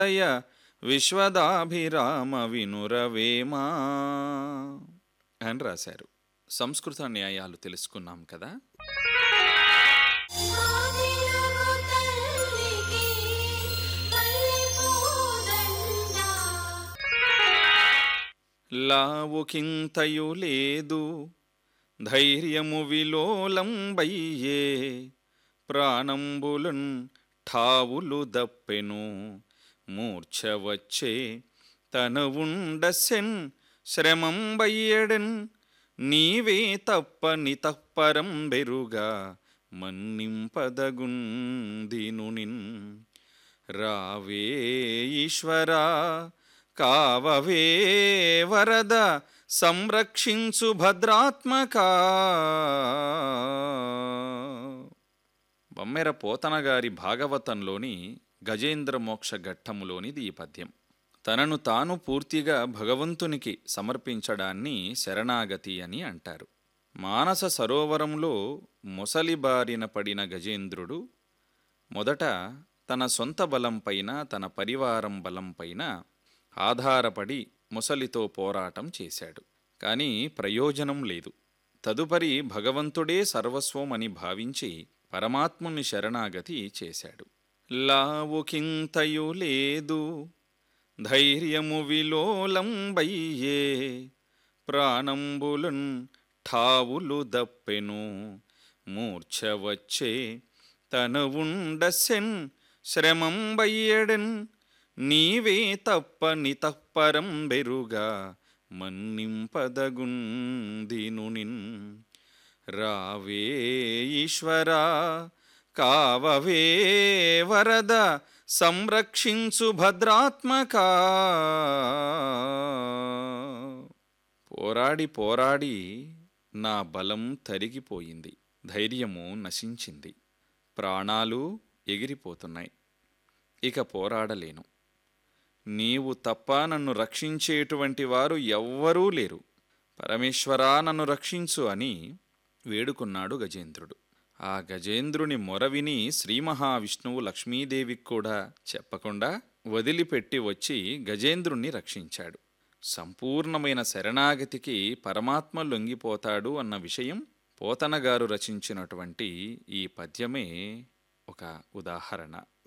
జయ విశ్వదాభిరామ వినురవేమా అని రాశారు సంస్కృత న్యాయాలు తెలుసుకున్నాం కదా ఆదిలగు తల్లికి పల్లెపూదండ లావుకింతయు లేదు ధైర్యము విలోలంబయ్యే ప్రాణంబులున్ ఠావులు దప్పెను మూర్ఛ వచ్చే తన ఉండసెన్ శ్రమంబయ్యడన్ నీవే తప్పని తప్పరం బెరుగా మన్నింపదగుందిను నిన్ రావే ఈశ్వరా కావవే వరద సంరక్షించు భద్రాత్మకా బమ్మెర పోతన గారి భాగవతంలోని గజేంద్ర మోక్ష ఘట్టములోనిది ఈ పద్యం తనను తాను పూర్తిగా భగవంతునికి సమర్పించడాన్ని శరణాగతి అని అంటారు మానస సరోవరంలో మొసలి బారిన పడిన గజేంద్రుడు మొదట తన సొంత బలంపైన తన పరివారం బలంపైన ఆధారపడి ముసలితో పోరాటం చేశాడు కానీ ప్రయోజనం లేదు తదుపరి భగవంతుడే సర్వస్వం అని భావించి పరమాత్ముని శరణాగతి చేశాడు లావుకింతయు లేదు ధైర్యము విలోలంబయ్యే ప్రాణంబులున్ ఠావులు దప్పెను మూర్ఛ వచ్చే తన ఉండసెన్ శ్రమంబయ్యడన్ నీవే తప్పని తప్పరం బెరుగా మన్నింపదగుందిను నిన్ రావే ఈశ్వరా కావవే వరద సంరక్షించు భద్రాత్మకా పోరాడి పోరాడి నా బలం తరిగిపోయింది ధైర్యము నశించింది ప్రాణాలు ఎగిరిపోతున్నాయి ఇక పోరాడలేను నీవు తప్ప నన్ను రక్షించేటువంటి వారు ఎవ్వరూ లేరు పరమేశ్వరా నన్ను రక్షించు అని వేడుకున్నాడు గజేంద్రుడు ఆ గజేంద్రుని మొర విని శ్రీ మహావిష్ణువు లక్ష్మీదేవికి కూడా చెప్పకుండా వదిలిపెట్టి వచ్చి గజేంద్రుణ్ణి రక్షించాడు సంపూర్ణమైన శరణాగతికి పరమాత్మ లొంగిపోతాడు అన్న విషయం పోతనగారు రచించినటువంటి ఈ పద్యమే ఒక ఉదాహరణ